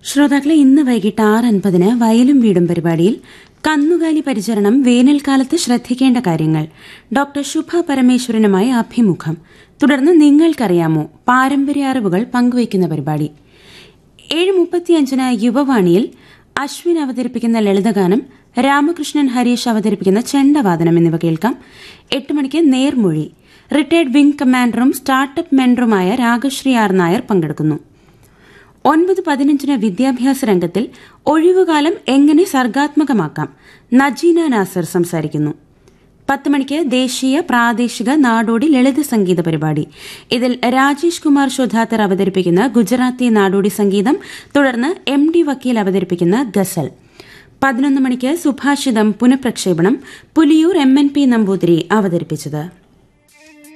ശ്രോതാക്കളെ ഇന്ന് വൈകിട്ട് ആറ് അൻപതിന് വയലും വീടും പരിപാടിയിൽ കന്നുകാലി പരിചരണം വേനൽക്കാലത്ത് ശ്രദ്ധിക്കേണ്ട കാര്യങ്ങൾ ഡോക്ടർ ശുഭ പരമേശ്വരനുമായി അഭിമുഖം തുടർന്ന് നിങ്ങൾക്കറിയാമോ പാരമ്പര്യ അറിവുകൾ പങ്കുവയ്ക്കുന്ന പരിപാടി ഏഴ് മുപ്പത്തിയഞ്ചിന് യുവവാണിയിൽ അശ്വിൻ അവതരിപ്പിക്കുന്ന ലളിതഗാനം രാമകൃഷ്ണൻ ഹരീഷ് അവതരിപ്പിക്കുന്ന ചെണ്ടവാദനം എന്നിവ കേൾക്കാം എട്ട് മണിക്ക് നേർമൊഴി റിട്ടയർഡ് വിംഗ് കമാൻഡറും സ്റ്റാർട്ടപ്പ് മെൻഡറുമായ രാഗശ്രീ ആർ നായർ പങ്കെടുക്കുന്നു ഒൻപത് പതിനഞ്ചിന് വിദ്യാഭ്യാസ രംഗത്തിൽ ഒഴിവുകാലം എങ്ങനെ സർഗാത്മകമാക്കാം നജീന നാസർ സംസാരിക്കുന്നു പത്ത് മണിക്ക് ദേശീയ പ്രാദേശിക നാടോടി ലളിത സംഗീത പരിപാടി ഇതിൽ രാജേഷ് കുമാർ ശോധാത്തർ അവതരിപ്പിക്കുന്ന ഗുജറാത്തി നാടോടി സംഗീതം തുടർന്ന് എം ഡി വക്കീൽ അവതരിപ്പിക്കുന്ന ഗസൽ പതിനൊന്ന് മണിക്ക് സുഭാഷിതം പുനഃപ്രക്ഷേപണം Puliyoor M N P Namboothiri അവതരിപ്പിച്ചത്